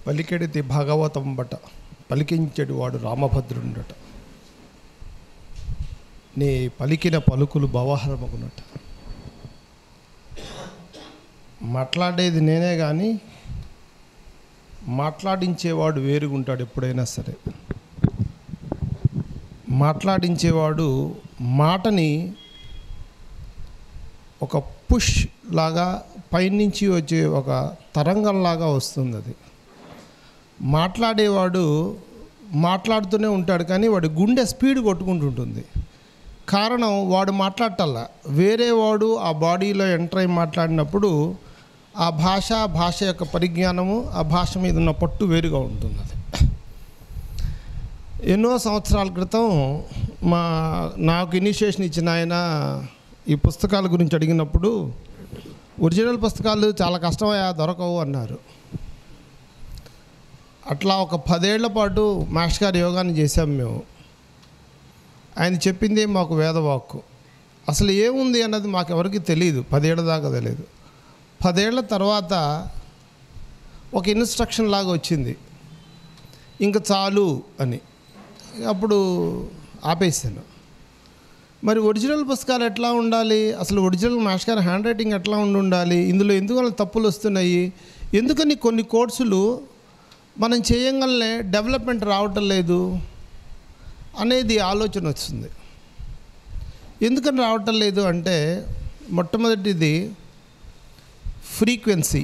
పలికెడితి భాగవతం బట పలికించెడు వాడు రామభద్రుండట నీ పలికిన పలుకులు భవహరమగునట మాట్లాడేది నేనే కానీ మాట్లాడించేవాడు వేరుగుంటాడు ఎప్పుడైనా సరే మాట్లాడించేవాడు మాటని ఒక పుష్ లాగా పైనుంచి వచ్చే ఒక తరంగంలాగా వస్తుంది అది మాట్లాడేవాడు మాట్లాడుతూనే ఉంటాడు కానీ వాడి గుండె స్పీడ్ కొట్టుకుంటుంటుంది కారణం వాడు మాట్లాడటల్లా వేరే వాడు ఆ బాడీలో ఎంటర్ అయి మాట్లాడినప్పుడు ఆ భాష ఆ భాష యొక్క పరిజ్ఞానము ఆ భాష మీద ఉన్న పట్టు వేరుగా ఉంటుంది అది ఎన్నో సంవత్సరాల క్రితం మా నాకు ఇనిషియేషన్ ఇచ్చిన ఆయన ఈ పుస్తకాల గురించి అడిగినప్పుడు ఒరిజినల్ పుస్తకాలు చాలా కష్టమయ్యా దొరకవు అన్నారు అట్లా ఒక పదేళ్ల పాటు మాస్టర్ గారి యోగాన్ని చేశాం మేము ఆయన చెప్పింది మాకు వేదవాక్కు అసలు ఏముంది అన్నది మాకు ఎవరికి తెలియదు పదేళ్ల దాకా తెలియదు పదేళ్ల తర్వాత ఒక ఇన్స్ట్రక్షన్ లాగా వచ్చింది ఇంకా చాలు అని అప్పుడు ఆపేసాను మరి ఒరిజినల్ పుస్తకాలు ఎట్లా ఉండాలి అసలు ఒరిజినల్ మాస్టర్ గారి హ్యాండ్ రైటింగ్ ఎట్లా ఉండి ఉండాలి ఇందులో ఎందువల్ల తప్పులు వస్తున్నాయి ఎందుకని కొన్ని కోర్సులు మనం చేయంగానే డెవలప్మెంట్ రావటం లేదు అనేది ఆలోచన వచ్చింది ఎందుకని రావటం లేదు అంటే మొట్టమొదటిది ఫ్రీక్వెన్సీ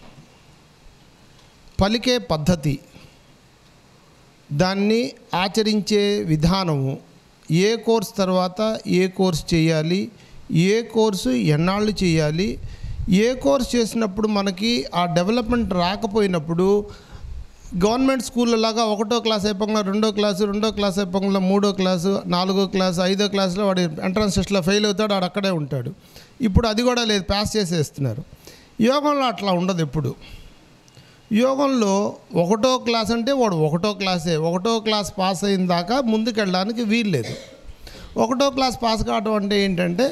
పలికే పద్ధతి దాన్ని ఆచరించే విధానము ఏ కోర్స్ తర్వాత ఏ కోర్స్ చేయాలి ఏ కోర్సు ఎన్నాళ్ళు చేయాలి ఏ కోర్స్ చేసినప్పుడు మనకి ఆ డెవలప్మెంట్ రాకపోయినప్పుడు గవర్నమెంట్ స్కూల్లో లాగా ఒకటో క్లాస్ అయిపోకుండా రెండో క్లాసు రెండో క్లాస్ అయిపోకుండా మూడో క్లాసు నాలుగో క్లాసు ఐదో క్లాసులో వాడు ఎంట్రన్స్ టెస్ట్లో ఫెయిల్ అవుతాడు వాడు అక్కడే ఉంటాడు ఇప్పుడు అది కూడా లేదు పాస్ చేసేస్తున్నారు యోగంలో అట్లా ఉండదు ఎప్పుడు యోగంలో ఒకటో క్లాస్ అంటే వాడు ఒకటో క్లాసే ఒకటో క్లాస్ పాస్ అయిన దాకా ముందుకెళ్ళడానికి వీల్లేదు ఒకటో క్లాస్ పాస్ కావడం అంటే ఏంటంటే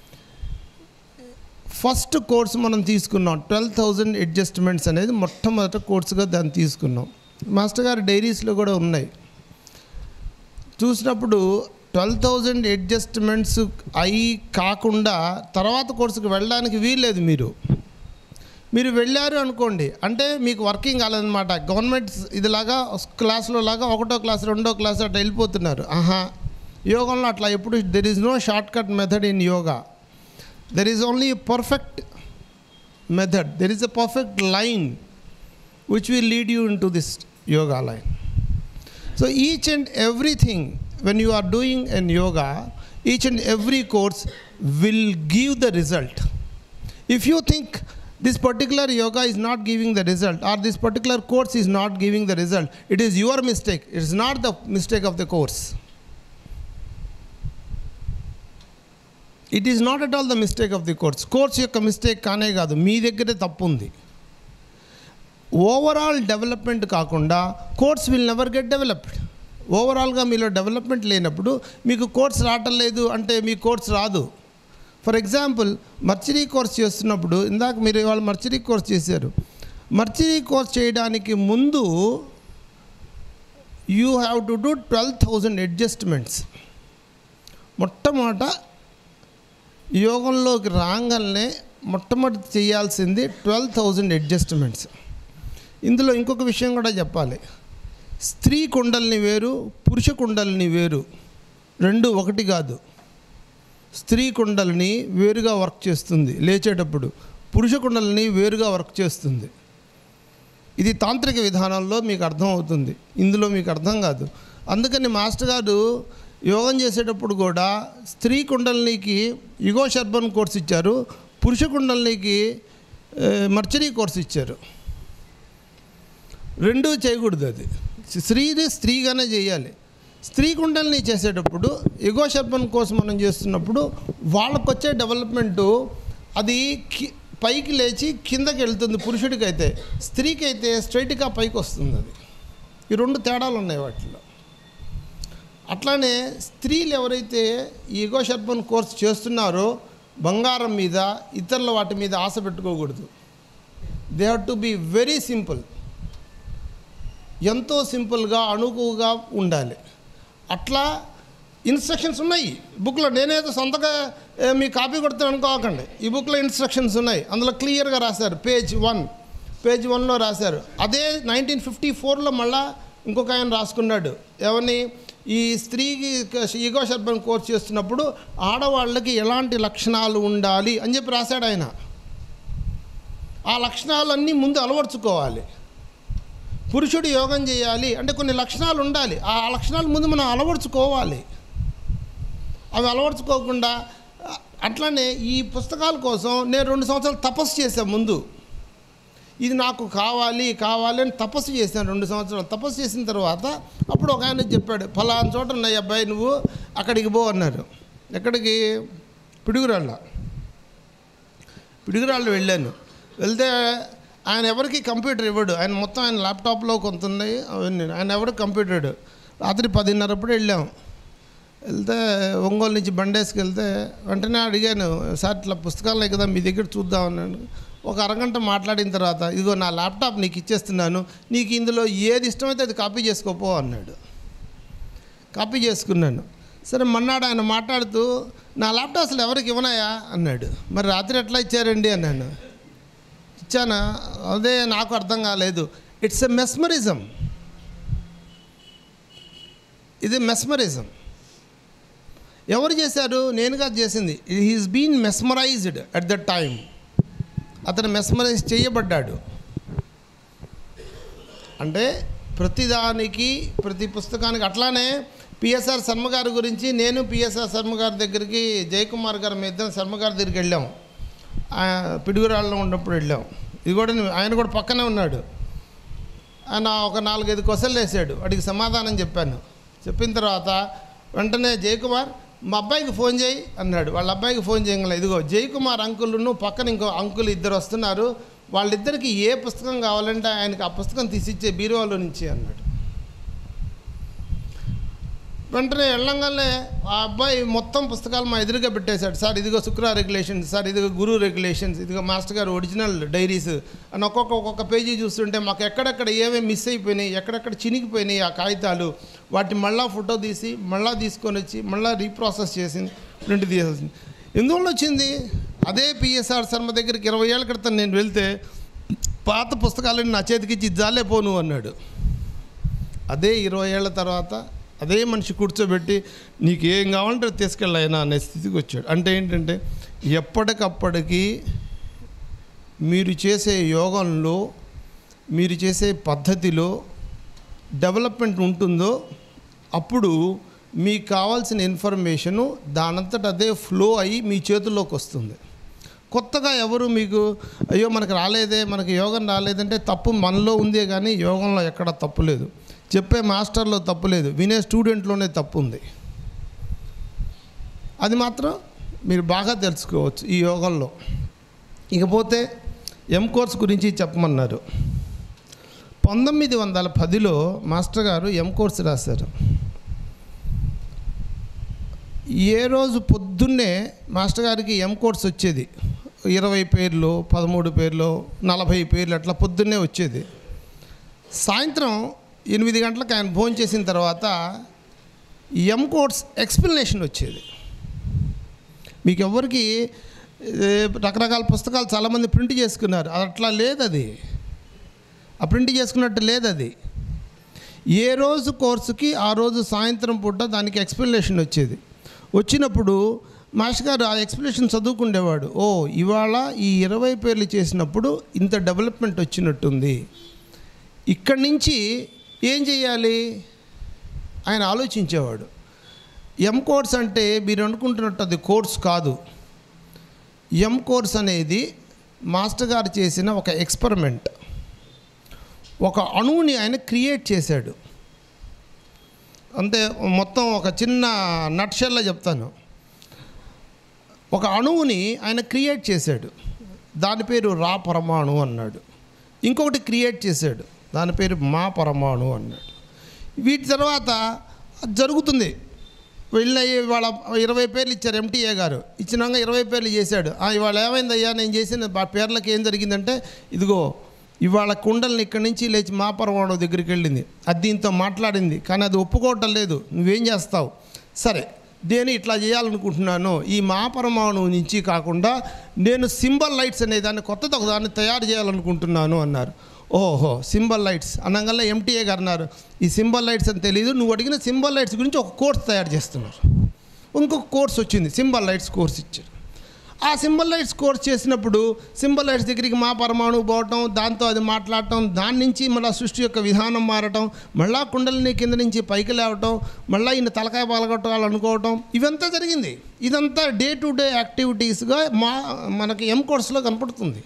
ఫస్ట్ కోర్సు మనం తీసుకున్నాం ట్వెల్వ్ థౌజండ్ అడ్జస్ట్మెంట్స్ అనేది మొట్టమొదటి కోర్సుగా దాన్ని తీసుకున్నాం మాస్టర్ గారి డైరీస్లో కూడా ఉన్నాయి చూసినప్పుడు ట్వెల్వ్ థౌజండ్ అడ్జస్ట్మెంట్స్ అయి కాకుండా తర్వాత కోర్సుకు వెళ్ళడానికి వీల్లేదు మీరు మీరు వెళ్ళారు అనుకోండి అంటే మీకు వర్కింగ్ కాలేదన్నమాట గవర్నమెంట్ ఇదిలాగా క్లాస్లో లాగా ఒకటో క్లాస్ రెండో క్లాస్ అట్లా వెళ్ళిపోతున్నారు ఆహా యోగంలో అట్లా ఎప్పుడు there is no shortcut method in yoga there is only perfect method there is a perfect line which will lead you into this yoga line so each and everything when you are doing in yoga each and every course will give the result if you think this particular yoga is not giving the result or this particular course is not giving the result it is your mistake it is not the mistake of the course it is not at all the mistake of the course course యొక్క mistake కానే కాదు మీ దగ్గరే తప్పు ఉంది overall development కాకుండా course will never get developed ఓవరాల్గా మీలో డెవలప్మెంట్ లేనప్పుడు మీకు కోర్స్ రావటం లేదు అంటే మీ కోర్స్ రాదు ఫర్ ఎగ్జాంపుల్ మర్చరీ కోర్స్ చేస్తున్నప్పుడు ఇందాక మీరు ఇవాళ మర్చరీ కోర్స్ చేశారు మర్చరీ కోర్స్ చేయడానికి ముందు you have to do twelve thousand adjustments మొట్టమొదట యోగంలోకి రాగానే మొట్టమొదటి చేయాల్సింది ట్వెల్వ్ థౌజండ్ అడ్జస్ట్మెంట్స్ ఇందులో ఇంకొక విషయం కూడా చెప్పాలి స్త్రీ కుండల్ని వేరు పురుష కుండల్ని వేరు రెండు ఒకటి కాదు స్త్రీ కుండల్ని వేరుగా వర్క్ చేస్తుంది లేచేటప్పుడు పురుష కుండల్ని వేరుగా వర్క్ చేస్తుంది ఇది తాంత్రిక విధానంలో మీకు అర్థం అవుతుంది ఇందులో మీకు అర్థం కాదు అందుకని మాస్టర్ గారు యోగం చేసేటప్పుడు కూడా స్త్రీ కుండలినికి యుగో శర్బన్ కోర్స్ ఇచ్చారు పురుష కుండలినికి ఏ, మర్చరీ కోర్స్ ఇచ్చారు రెండూ చేయకూడదు అది స్త్రీది స్త్రీగానే చేయాలి స్త్రీ కుండల్ని చేసేటప్పుడు యుగో శర్బన్ కోర్స్ మనం చేస్తున్నప్పుడు వాళ్ళకు వచ్చే డెవలప్మెంటు అది కి- పైకి లేచి కిందకి వెళ్తుంది పురుషుడికి అయితే స్త్రీకి అయితే స్ట్రైట్గా పైకి వస్తుంది అది ఈ రెండు తేడాలు ఉన్నాయి వాటిలో అట్లానే స్త్రీలు ఎవరైతే ఈ యుగో శర్బన్ కోర్స్ చేస్తున్నారో బంగారం మీద ఇతరుల వాటి మీద ఆశ పెట్టుకోకూడదు they have to be very simple ఎంతో సింపుల్గా అణుకుగా ఉండాలి అట్లా ఇన్స్ట్రక్షన్స్ ఉన్నాయి బుక్లో నేనేదో సొంతగా ఏ, మీ కాపీ కొడతాను అనుకోకండి ఈ బుక్లో ఇన్స్ట్రక్షన్స్ ఉన్నాయి అందులో క్లియర్గా రాశారు పేజ్ వన్ పేజ్ వన్లో రాశారు అదే నైన్టీన్ ఫిఫ్టీ ఫోర్లో మళ్ళా ఇంకొక ఆయన రాసుకున్నాడు ఎవరిని ఈ స్త్రీకి ఈగో శర్బన్ కోర్స్ చేస్తున్నప్పుడు ఆడవాళ్ళకి ఎలాంటి లక్షణాలు ఉండాలి అని చెప్పి రాశాడు ఆయన ఆ లక్షణాలన్నీ ముందు అలవర్చుకోవాలి పురుషుడు యోగం చేయాలి అంటే కొన్ని లక్షణాలు ఉండాలి ఆ లక్షణాలు ముందు మనం అలవర్చుకోవాలి అవి అలవర్చుకోకుండా అ- అట్లానే ఈ పుస్తకాల కోసం నేను రెండు సంవత్సరాలు తపస్సు చేశాను ముందు ఇది నాకు కావాలి కావాలి అని తపస్సు చేశాను రెండు సంవత్సరాలు తపస్సు చేసిన తర్వాత అప్పుడు ఒక ఆయన చెప్పాడు ఫలానా చోట ఉన్నాయి అబ్బాయి నువ్వు అక్కడికి పో అన్నారు ఎక్కడికి పిడుగురాళ్ళ పిడుగురాళ్ళు వెళ్ళాను వెళ్తే ఆయన ఎవరికి కంప్యూటర్ ఇవ్వడు ఆయన మొత్తం ఆయన ల్యాప్టాప్లో కొంత ఉన్నాయి అవన్నీ ఆయన ఎవరికి కంప్యూటర్ ఇవ్వడు రాత్రి పదిన్నరప్పుడు వెళ్ళాం వెళ్తే ఒంగోలు నుంచి బండేసుకు వెళ్తే వెంటనే అడిగాను సార్ ఇట్లా పుస్తకాలు ఉన్నాయి కదా మీ దగ్గర చూద్దాం అన్నాను ఒక అరగంట మాట్లాడిన తర్వాత ఇదిగో నా ల్యాప్టాప్ నీకు ఇచ్చేస్తున్నాను నీకు ఇందులో ఏది ఇష్టమైతే అది కాపీ చేసుకోపో అన్నాడు కాపీ చేసుకున్నాను సరే మన్నాడు ఆయన మాట్లాడుతూ నా ల్యాప్టాప్ అసలు ఎవరికి ఇవ్వనాయా అన్నాడు మరి రాత్రి ఎట్లా ఇచ్చారండి అన్నాను ఇచ్చానా అదే నాకు అర్థం కాలేదు ఇట్స్ ఎ మెస్మరిజం ఇది మెస్మరిజం ఎవరు చేశారు నేనుగా చేసింది he's been mesmerized at the time అతను మెస్మరైజ్ చేయబడ్డాడు అంటే ప్రతిదానికి ప్రతి పుస్తకానికి అట్లానే పిఎస్ఆర్ శర్మ గారి గురించి నేను పిఎస్ఆర్ శర్మ గారి దగ్గరికి జయకుమార్ గారు మీ ఇద్దరం శర్మ గారి దగ్గరికి వెళ్ళాం ఆ, పిడుగురాళ్ళలో ఉన్నప్పుడు వెళ్ళాం ఇది కూడా నే- ఆయన కూడా పక్కనే ఉన్నాడు ఆయన ఒక నాలుగైదు క్వశ్చన్లు వేసాడు వాడికి సమాధానం చెప్పాను చెప్పిన తర్వాత వెంటనే జయకుమార్ మా అబ్బాయికి ఫోన్ చేయి అన్నాడు వాళ్ళ అబ్బాయికి ఫోన్ చేయగల ఇదిగో జయకుమార్ అంకుల్ను పక్కన ఇంకో అంకుల్ ఇద్దరు వస్తున్నారు వాళ్ళిద్దరికి ఏ పుస్తకం కావాలంటే ఆయనకి ఆ పుస్తకం తీసిచ్చే బీరువాలో నుంచి అన్నాడు వెంటనే వెళ్ళంగానే ఆ అబ్బాయి మొత్తం పుస్తకాలు మా ఎదురుగా పెట్టేశాడు సార్ ఇదిగో శుక్ర రెగ్యులేషన్స్ సార్ ఇదిగో గురు రెగ్యులేషన్స్ ఇదిగో మాస్టర్ గారు ఒరిజినల్ డైరీస్ అని ఒక్కొక్క ఒక్కొక్క పేజీ చూస్తుంటే మాకు ఎక్కడెక్కడ ఏమేమి మిస్ అయిపోయినాయి ఎక్కడెక్కడ చినిగిపోయినాయి ఆ కాగితాలు వాటిని మళ్ళా ఫోటో తీసి మళ్ళా తీసుకొని వచ్చి మళ్ళా రీప్రాసెస్ చేసి ప్రింట్ తీయాల్సింది ఎందువల్ల వచ్చింది అదే పిఎస్ఆర్ శర్మ దగ్గరికి ఇరవై ఏళ్ళ క్రితం నేను వెళ్తే పాత పుస్తకాలని నా చేతికి ఇచ్చి జాలే పోను అన్నాడు అదే ఇరవై ఏళ్ళ తర్వాత అదే మనిషి కూర్చోబెట్టి నీకు ఏం కావాలంటే అది తీసుకెళ్ళాయనా అనే స్థితికి వచ్చాడు అంటే ఏంటంటే ఎప్పటికప్పటికి మీరు చేసే యోగంలో మీరు చేసే పద్ధతిలో డెవలప్మెంట్ ఉంటుందో అప్పుడు మీకు కావాల్సిన ఇన్ఫర్మేషను దానంతట అదే ఫ్లో అయ్యి మీ చేతుల్లోకి వస్తుంది కొత్తగా ఎవరు మీకు అయ్యో మనకు రాలేదే మనకి యోగం రాలేదంటే తప్పు మనలో ఉందే కానీ యోగంలో ఎక్కడ తప్పు లేదు చెప్పే మాస్టర్లో తప్పు లేదు వినే స్టూడెంట్లోనే తప్పు ఉంది అది మాత్రం మీరు బాగా తెలుసుకోవచ్చు ఈ యోగంలో ఇకపోతే ఎం కోర్స్ గురించి చెప్పమన్నారు పంతొమ్మిది వందల పదిలో మాస్టర్ గారు ఎం కోర్స్ రాశారు ఏ రోజు పొద్దున్నే మాస్టర్ గారికి ఎం కోర్స్ వచ్చేది ఇరవై పేర్లు పదమూడు పేర్లు నలభై పేర్లు అట్లా పొద్దున్నే వచ్చేది సాయంత్రం ఎనిమిది గంటలకు ఆయన భోజనం చేసిన తర్వాత ఎం కోర్స్ ఎక్స్ప్లెనేషన్ వచ్చేది మీకు ఎవరికి ఏ, రకరకాల పుస్తకాలు చాలామంది ప్రింట్ చేసుకున్నారు అది అట్లా లేదు అది ఆ ప్రింట్ చేసుకున్నట్టు లేదు అది ఏ రోజు కోర్సుకి ఆ రోజు సాయంత్రం పూట దానికి ఎక్స్ప్లెనేషన్ వచ్చేది వచ్చినప్పుడు మాస్టర్ గారు ఆ ఎక్స్ప్లెనేషన్ చదువుకుండేవాడు ఓ ఇవాళ ఈ ఇరవై పేర్లు చేసినప్పుడు ఇంత డెవలప్మెంట్ వచ్చినట్టుంది ఇక్కడి నుంచి ఏం చేయాలి ఆయన ఆలోచించేవాడు ఎం కోర్స్ అంటే మీరు అనుకుంటున్నట్టు అది కోర్స్ కాదు ఎం కోర్స్ అనేది మాస్టర్ గారు చేసిన ఒక ఎక్స్పెరిమెంట్ ఒక అణువుని ఆయన క్రియేట్ చేశాడు అంటే మొత్తం ఒక చిన్న నట్షెల్లో చెప్తాను ఒక అణువుని ఆయన క్రియేట్ చేశాడు దాని పేరు రా పరమాణు అన్నాడు ఇంకొకటి క్రియేట్ చేశాడు దాని పేరు మా పరమాణు అన్నాడు వీటి తర్వాత అది జరుగుతుంది వెళ్ళి ఇవాళ ఇరవై పేర్లు ఇచ్చారు ఎంటీఏ గారు ఇచ్చినాక ఇరవై పేర్లు చేశాడు "ఆ, ఇవాళ ఏమైందయ్యా నేను చేసిన ఆ పేర్లకి ఏం జరిగిందంటే ఇదిగో ఇవాళ కుండల్ని ఇక్కడి నుంచి లేచి మా పరమాణు దగ్గరికి వెళ్ళింది అది దీంతో మాట్లాడింది కానీ అది ఒప్పుకోవటం లేదు నువ్వేం చేస్తావు సరే నేను ఇట్లా చేయాలనుకుంటున్నాను ఈ మహాపరమాణువు నుంచి కాకుండా నేను సింబల్ లైట్స్ అనే దాన్ని కొత్తది ఒక దాన్ని తయారు చేయాలనుకుంటున్నాను అన్నారు ఓహో సింబల్ లైట్స్ అనగానే ఎంటీఏ గారు అన్నారు ఈ సింబల్ లైట్స్ అని తెలియదు నువ్వు అడిగిన సింబల్ లైట్స్ గురించి ఒక కోర్స్ తయారు చేస్తున్నారు ఇంకొక కోర్స్ వచ్చింది సింబల్ లైట్స్ కోర్స్ ఇచ్చారు ఆ సింబల్ లైట్స్ కోర్స్ చేసినప్పుడు సింబల్ లైట్స్ దగ్గరికి మా పరమాణువు పోవటం దాంతో అది మాట్లాడటం దాని నుంచి మళ్ళీ సృష్టి యొక్క విధానం మారటం మళ్ళా కుండలిని కింద నుంచి పైకి లేవటం మళ్ళీ ఈయన తలకాయ పాలగొట్టాలి అనుకోవటం ఇవంతా జరిగింది ఇదంతా డే టు డే యాక్టివిటీస్గా మా మనకి ఎం కోర్స్లో కనపడుతుంది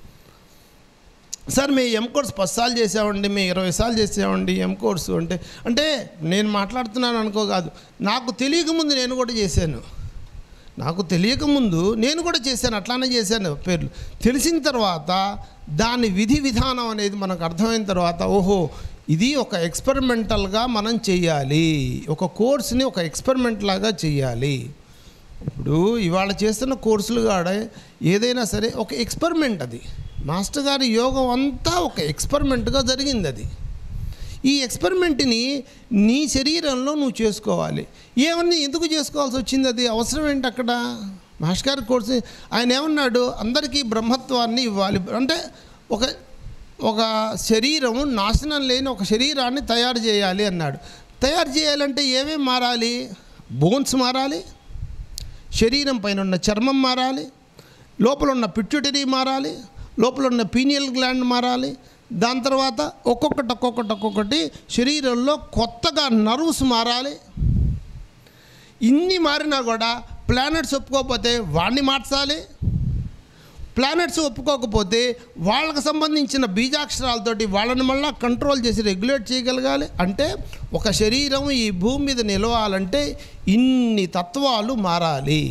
సార్ మేము ఎం కోర్స్ పది సార్లు చేసామండి మేము ఇరవై సార్లు చేసామండి ఎం కోర్సు అంటే అంటే నేను మాట్లాడుతున్నాను అనుకో కాదు నాకు తెలియకముందు నేను కూడా చేశాను నాకు తెలియకముందు నేను కూడా చేశాను అట్లానే చేశాను పేర్లు తెలిసిన తర్వాత దాని విధి విధానం అనేది మనకు అర్థమైన తర్వాత ఓహో ఇది ఒక ఎక్స్పెరిమెంటల్గా మనం చేయాలి ఒక కోర్స్ని ఒక ఎక్స్పెరిమెంట్ లాగా చేయాలి ఇప్పుడు ఇవాళ చేస్తున్న కోర్సులు కాడ ఏదైనా సరే ఒక ఎక్స్పెరిమెంట్ అది మాస్టర్ గారి యోగం అంతా ఒక ఎక్స్పెరిమెంట్గా జరిగింది అది ఈ ఎక్స్పెరిమెంట్ని నీ శరీరంలో నువ్వు చేసుకోవాలి ఏమన్నా ఎందుకు చేసుకోవాల్సి వచ్చింది అది అవసరం ఏంటి అక్కడ మాస్టర్ గారి కోర్సు ఆయన ఏమన్నాడు అందరికీ బ్రహ్మత్వాన్ని ఇవ్వాలి అంటే ఒక ఒక శరీరం నాశనం లేని ఒక శరీరాన్ని తయారు చేయాలి అన్నాడు తయారు చేయాలంటే ఏమేమి మారాలి బోన్స్ మారాలి శరీరం పైన ఉన్న చర్మం మారాలి లోపల ఉన్న పిట్యూటరీ మారాలి లోపల ఉన్న పీనియల్ గ్లాండ్ మారాలి దాని తర్వాత ఒక్కొక్కటి ఒక్కొక్కటి ఒక్కొక్కటి శరీరంలో కొత్తగా నర్వ్స్ మారాలి ఇన్ని మారినా కూడా ప్లానెట్స్ ఒప్పుకోకపోతే వాడిని మార్చాలి ప్లానెట్స్ ఒప్పుకోకపోతే వాళ్ళకి సంబంధించిన బీజాక్షరాలతోటి వాళ్ళని మళ్ళీ కంట్రోల్ చేసి రెగ్యులేట్ చేయగలగాలి అంటే ఒక శరీరం ఈ భూమి మీద నిలవాలంటే ఇన్ని తత్వాలు మారాలి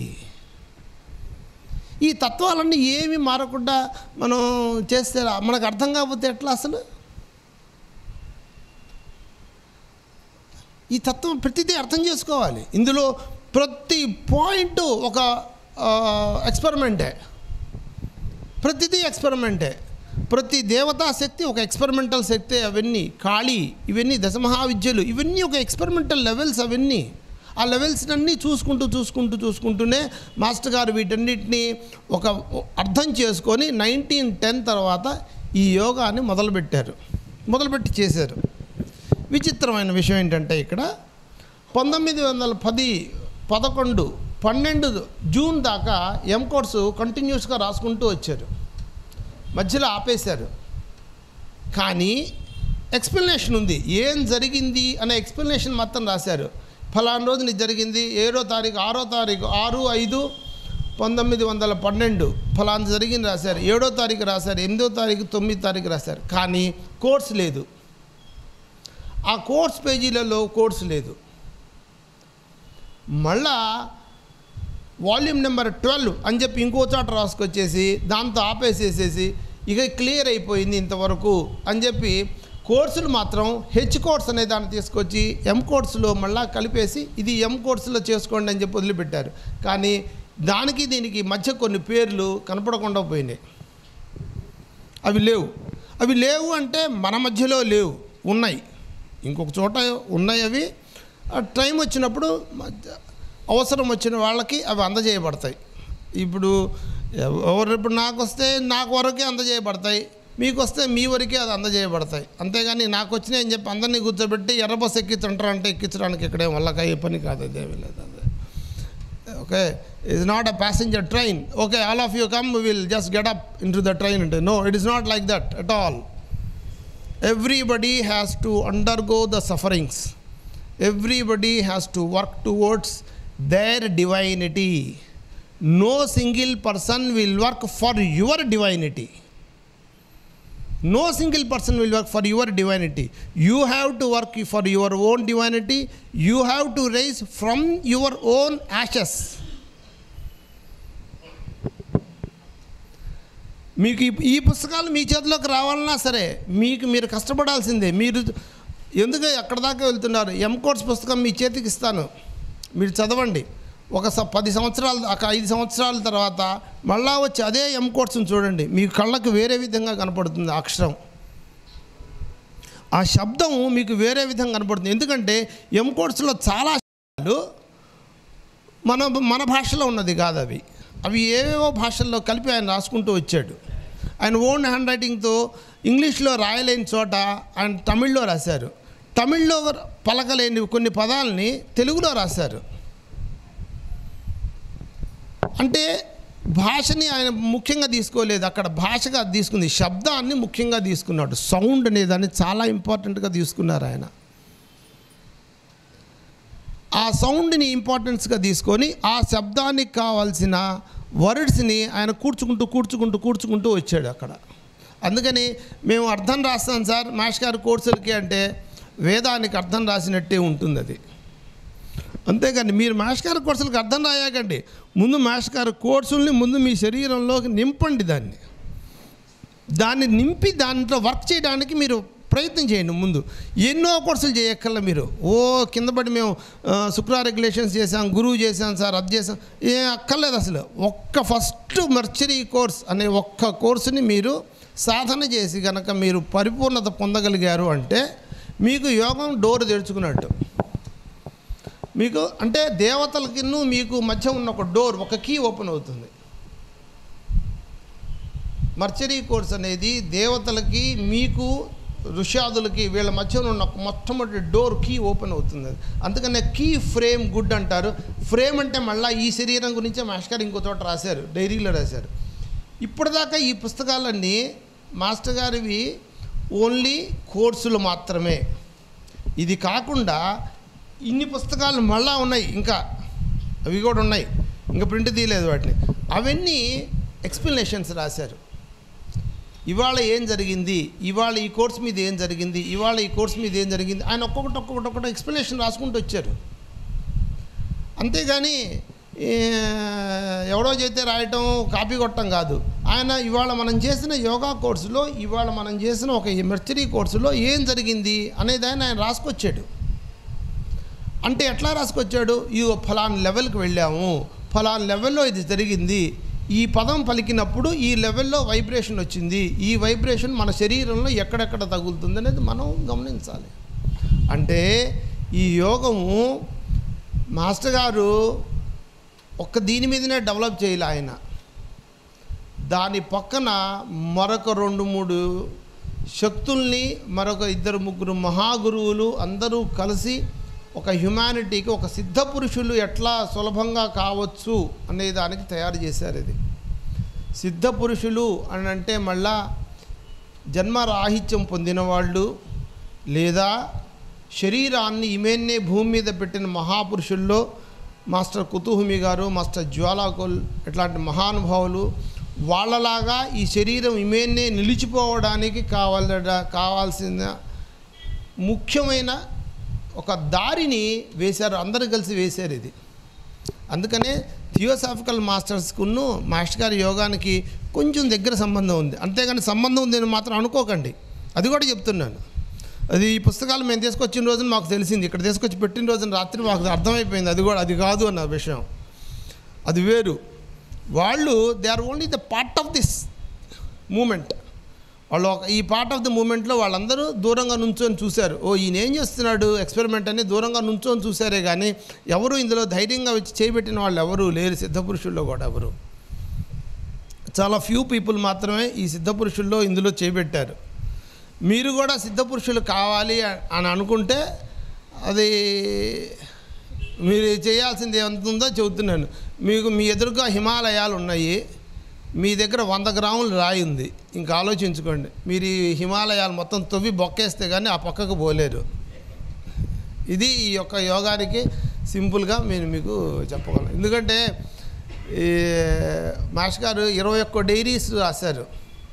ఈ తత్వాలన్నీ ఏమి మారకుండా మనం చేస్తే మనకు అర్థం కాకపోతే ఎట్లా అసలు ఈ తత్వం ప్రతిదీ అర్థం చేసుకోవాలి ఇందులో ప్రతి పాయింట్ ఒక ఎక్స్పెరిమెంటే ప్రతిదీ ఎక్స్పెరిమెంటే ప్రతి దేవతా శక్తి ఒక ఎక్స్పెరిమెంటల్ శక్తి అవన్నీ కాళీ ఇవన్నీ దశమహావిద్యలు ఇవన్నీ ఒక ఎక్స్పెరిమెంటల్ లెవెల్స్ అవన్నీ ఆ లెవెల్స్ అన్నీ చూసుకుంటూ చూసుకుంటూ చూసుకుంటూనే మాస్టర్ గారు వీటన్నిటిని ఒక అర్థం చేసుకొని నైన్టీన్ టెన్ తర్వాత ఈ యోగాన్ని మొదలుపెట్టారు మొదలుపెట్టి చేశారు విచిత్రమైన విషయం ఏంటంటే ఇక్కడ పంతొమ్మిది వందల పది పదకొండు పన్నెండు జూన్ దాకా ఎం కోర్సు కంటిన్యూస్గా రాసుకుంటూ వచ్చారు మధ్యలో ఆపేశారు కానీ ఎక్స్ప్లెనేషన్ ఉంది ఏం జరిగింది అనే ఎక్స్ప్లెనేషన్ మొత్తం రాశారు ఫలానా రోజున ఇది జరిగింది ఏడో తారీఖు ఆరో తారీఖు ఆరు ఐదు పంతొమ్మిది వందల పన్నెండు ఫలానా జరిగింది రాశారు ఏడో తారీఖు రాశారు ఎనిమిదో తారీఖు తొమ్మిది తారీఖు రాశారు కానీ కోర్స్ లేదు ఆ కోర్స్ పేజీలలో కోర్స్ లేదు మళ్ళా వాల్యూమ్ నెంబర్ ట్వెల్వ్ అని చెప్పి ఇంకో చాట రాసుకొచ్చేసి దాంతో ఆపేసేసేసి ఇక క్లియర్ అయిపోయింది ఇంతవరకు అని చెప్పి కోర్సులు మాత్రం హెచ్ కోర్స్ అనే దాన్ని తీసుకొచ్చి ఎం కోర్సులో మళ్ళా కలిపేసి ఇది ఎం కోర్సులో చేసుకోండి అని చెప్పి వదిలిపెట్టారు కానీ దానికి దీనికి మధ్య కొన్ని పేర్లు కనపడకుండా పోయినాయి అవి లేవు అవి లేవు అంటే మన మధ్యలో లేవు ఉన్నాయి ఇంకొక చోట ఉన్నాయి అవి ఆ టైం వచ్చినప్పుడు మధ్య- అవసరం వచ్చిన వాళ్ళకి అవి అందజేయబడతాయి ఇప్పుడు ఎవ- ఎవరు ఇప్పుడు నాకు వస్తే నాకు వరకే అందజేయబడతాయి మీకు వస్తే మీ వరకే అది అందజేయబడతాయి అంతేగాని నాకు వచ్చినాయి అని చెప్పి అందరినీ కూర్చోబెట్టి ఎర్ర బస్సు ఎక్కించంటారంటే ఎక్కించడానికి ఇక్కడేం వల్ల అయ్యే పని కాదు అదేమీ లేదు అదే okay is not a passenger train okay all of you come will just get up into the train అంటే no it is not like that at all everybody has to undergo the sufferings everybody has to work towards their divinity no single person will work for your divinity no single person will work for your divinity you have to work for your own divinity you have to raise from your own ashes మీకు ఈ- ఈ పుస్తకాలు మీ చేతిలోకి రావాలన్నా సరే మీకు మీరు కష్టపడాల్సిందే మీరు ఎందుకు ఎక్కడ దాకా వెళ్తున్నారు ఎం కోర్స్ పుస్తకం మీ చేతికి ఇస్తాను మీరు చదవండి ఒక స పది సంవత్సరాలు ఒక ఐదు సంవత్సరాల తర్వాత మళ్ళా వచ్చి అదే ఎం కోర్స్ని చూడండి మీ కళ్ళకు వేరే విధంగా కనపడుతుంది ఆ అక్షరం ఆ శబ్దం మీకు వేరే విధంగా కనపడుతుంది ఎందుకంటే ఎం కోర్సులో చాలా శబ్దాలు మన మన భాషలో ఉన్నది కాదు అవి అవి ఏవేవో భాషల్లో కలిపి ఆయన రాసుకుంటూ వచ్చాడు ఆయన ఓన్ హ్యాండ్ రైటింగ్తో ఇంగ్లీష్లో రాయలేని చోట ఆయన తమిళ్లో రాశారు తమిళ్లో పలకలేని కొన్ని పదాలని తెలుగులో రాశారు అంటే భాషని ఆయన ముఖ్యంగా తీసుకోలేదు అక్కడ భాషగా తీసుకుంది శబ్దాన్ని ముఖ్యంగా తీసుకున్నాడు సౌండ్ అనే దాన్ని చాలా ఇంపార్టెంట్గా తీసుకున్నారు ఆయన ఆ సౌండ్ని ఇంపార్టెన్స్గా తీసుకొని ఆ శబ్దానికి కావాల్సిన వర్డ్స్ని ఆయన కూర్చుకుంటూ కూర్చుకుంటూ కూర్చుకుంటూ వచ్చాడు అక్కడ అందుకని మేము అర్థం రాస్తాం సార్ మాష్ గారి కోర్సులకి అంటే వేదానికి అర్థం రాసినట్టే ఉంటుంది అది అంతేగాని మీరు మాష్ గారి కోర్సులకు అర్థం రాయాకండి ముందు మాష్ గారి కోర్సుల్ని ముందు మీ శరీరంలోకి నింపండి దాన్ని దాన్ని నింపి దాంట్లో వర్క్ చేయడానికి మీరు ప్రయత్నం చేయండి ముందు ఎన్నో కోర్సులు చేయక్కర్ల మీరు ఓ కింద పడి మేము ఆ, శుక్ర రెగ్యులేషన్స్ చేసాం గురువు చేసాం సార్ అది చేసాం ఏ అక్కర్లేదు అసలు ఒక్క ఫస్ట్ మర్చరీ కోర్స్ అనే ఒక్క కోర్సుని మీరు సాధన చేసి కనుక మీరు పరిపూర్ణత పొందగలిగారు అంటే మీకు యోగం డోర్ తెరుచుకున్నట్టు మీకు అంటే దేవతలకి మీకు మధ్య ఉన్న ఒక డోర్ ఒక కీ ఓపెన్ అవుతుంది మర్చరీ కోర్స్ అనేది దేవతలకి మీకు ఋషాదులకి వీళ్ళ మధ్య ఉన్న ఒక మొట్టమొదటి డోర్ కీ ఓపెన్ అవుతుంది అది. అందుకనే కీ ఫ్రేమ్ గుడ్ అంటారు ఫ్రేమ్ అంటే మళ్ళీ ఈ శరీరం గురించే మాస్టర్ గారు ఇంకో చోట రాశారు డైరీలో రాశారు ఇప్పటిదాకా ఈ పుస్తకాలన్నీ మాస్టర్ గారివి ఓన్లీ కోర్సులు మాత్రమే ఇది కాకుండా ఇన్ని పుస్తకాలు మళ్ళా ఉన్నాయి ఇంకా అవి కూడా ఉన్నాయి ఇంకా ప్రింట్ తీయలేదు వాటిని అవన్నీ ఎక్స్ప్లెనేషన్స్ రాశారు ఇవాళ ఏం జరిగింది ఇవాళ ఈ కోర్స్ మీద ఏం జరిగింది ఇవాళ ఈ కోర్స్ మీద ఏం జరిగింది ఆయన ఒక్కొక్కటి ఒక్కొక్కటి ఒక్కొక్కటి ఎక్స్ప్లెనేషన్ రాసుకుంటూ వచ్చారు అంతేగాని ఏ, ఎవడో చేస్తే రాయటం కాపీ కొట్టడం కాదు ఆయన ఇవాళ మనం చేసిన యోగా కోర్సులో ఇవాళ మనం చేసిన ఒక మెర్చరీ కోర్సులో ఏం జరిగింది అనేది ఆయన ఆయన రాసుకొచ్చాడు అంటే ఎట్లా రాసుకొచ్చాడు ఈ ఫలాన్ లెవెల్కి వెళ్ళాము ఫలాన్ లెవెల్లో ఇది జరిగింది ఈ పదం పలికినప్పుడు ఈ లెవెల్లో వైబ్రేషన్ వచ్చింది ఈ వైబ్రేషన్ మన శరీరంలో ఎక్కడెక్కడ తగులుతుంది అనేది మనం గమనించాలి అంటే ఈ యోగము మాస్టర్ గారు ఒక్క దీని మీదనే డెవలప్ చేయాలి ఆయన దాని పక్కన మరొక రెండు మూడు శక్తుల్ని మరొక ఇద్దరు ముగ్గురు మహాగురువులు అందరూ కలిసి ఒక హ్యుమానిటీకి ఒక సిద్ధ పురుషులు ఎట్లా సులభంగా కావచ్చు అనే దానికి తయారు చేశారు ఇది సిద్ధ పురుషులు అని అంటే మళ్ళా జన్మరాహిత్యం పొందిన వాళ్ళు లేదా శరీరాన్ని ఇమేన్నే భూమి మీద పెట్టిన మహాపురుషుల్లో మాస్టర్ కుతుహుమి గారు మాస్టర్ జ్వాలాకుల్ ఇట్లాంటి మహానుభావులు వాళ్ళలాగా ఈ శరీరం ఇమేన్నే నిలిచిపోవడానికి కావాల కావాల్సిన ముఖ్యమైన ఒక దారిని వేశారు అందరూ కలిసి వేశారు ఇది అందుకనే థియోసాఫికల్ మాస్టర్స్కును మాస్టర్ గారి యోగానికి కొంచెం దగ్గర సంబంధం ఉంది అంతేగాని సంబంధం ఉందని మాత్రం అనుకోకండి అది కూడా చెప్తున్నాను అది ఈ పుస్తకాలు మేము తీసుకొచ్చిన రోజున మాకు తెలిసింది ఇక్కడ తీసుకొచ్చి పెట్టిన రోజున రాత్రి మాకు అర్థమైపోయింది అది కూడా అది కాదు అన్న విషయం అది వేరు వాళ్ళు they are only the part of this moment వాళ్ళు ఒక ఈ పార్ట్ ఆఫ్ ద మూమెంట్లో వాళ్ళందరూ దూరంగా నుంచొని చూశారు ఓ ఈయన ఏం చేస్తున్నాడు ఎక్స్పెరిమెంట్ అని దూరంగా నుంచొని చూశారే కానీ ఎవరు ఇందులో ధైర్యంగా వచ్చి చేయబెట్టిన వాళ్ళు ఎవరు లేరు సిద్ధపురుషుల్లో కూడా ఎవరు చాలా ఫ్యూ పీపుల్ మాత్రమే ఈ సిద్ధపురుషుల్లో ఇందులో చేయబెట్టారు మీరు కూడా సిద్ధపురుషులు కావాలి అని అనుకుంటే అది మీరు చేయాల్సింది ఎంత ఉందో చెబుతున్నాను మీకు మీ ఎదురుగా హిమాలయాలు ఉన్నాయి మీ దగ్గర వంద గ్రాములు రాయి ఉంది ఇంకా ఆలోచించుకోండి మీరు ఈ హిమాలయాలు మొత్తం తవ్వి బొక్కేస్తే కానీ ఆ పక్కకు పోలేరు ఇది ఈ యొక్క యోగానికి సింపుల్గా నేను మీకు చెప్పగలను ఎందుకంటే ఈ మాష్ గారు ఇరవై ఒక్క డైరీస్ రాశారు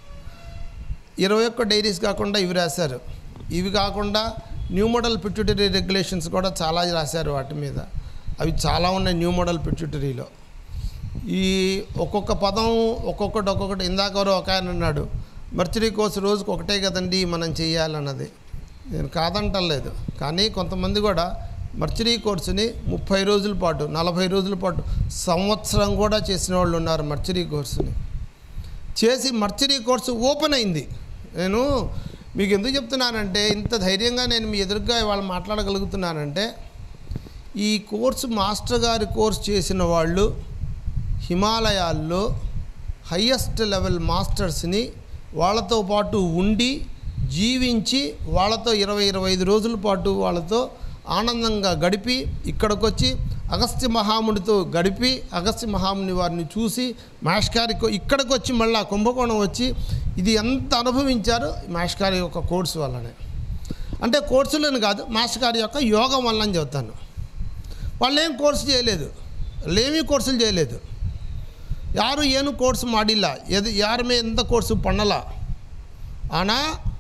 ఇరవై ఒక్క డైరీస్ కాకుండా ఇవి రాశారు ఇవి కాకుండా న్యూ మోడల్ పిట్యూటరీ రెగ్యులేషన్స్ కూడా చాలా రాశారు వాటి మీద అవి చాలా ఉన్నాయి న్యూ మోడల్ పిట్యూటరీలో ఈ ఒక్కొక్క పదం ఒక్కొక్కటి ఒక్కొక్కటి ఇందాక ఎవరో ఒక ఆయన అన్నాడు మర్చరీ కోర్సు రోజుకు ఒకటే కదండి మనం చేయాలన్నది నేను కాదంటలేదు కానీ కొంతమంది కూడా మర్చరీ కోర్సుని ముప్పై రోజుల పాటు నలభై రోజుల పాటు సంవత్సరం కూడా చేసిన వాళ్ళు ఉన్నారు మర్చరీ కోర్సుని చేసి మర్చరీ కోర్సు ఓపెన్ అయింది నేను మీకు ఎందుకు చెప్తున్నానంటే ఇంత ధైర్యంగా నేను మీ ఎదురుగా ఇవాళ మాట్లాడగలుగుతున్నానంటే ఈ కోర్సు మాస్టర్ గారి కోర్స్ చేసిన వాళ్ళు హిమాలయాల్లో హయ్యెస్ట్ లెవెల్ మాస్టర్స్ని వాళ్ళతో పాటు ఉండి జీవించి వాళ్ళతో ఇరవై ఇరవై ఐదు రోజుల పాటు వాళ్ళతో ఆనందంగా గడిపి ఇక్కడికి వచ్చి అగస్త్య మహామునితో గడిపి అగస్త్య మహాముని వారిని చూసి మాష్కారికి ఇక్కడికి వచ్చి మళ్ళీ కుంభకోణం వచ్చి ఇది ఎంత అనుభవించారో మాష్కారి యొక్క కోర్సు వల్లనే అంటే కోర్సులను కాదు మాస్టర్ గారి యొక్క యోగం వల్ల అని చెబుతాను వాళ్ళు ఏం కోర్సు చేయలేదు వాళ్ళు ఏమీ కోర్సులు చేయలేదు ಯಾರು ಏನು ಕೋರ್ಸ್ ಮಾಡಿಲ್ಲ ಎದು ಯಾರ ಮೇ ಎಂತ ಕೋರ್ಸು ಪಣ್ಣಲ್ಲ ಆಣ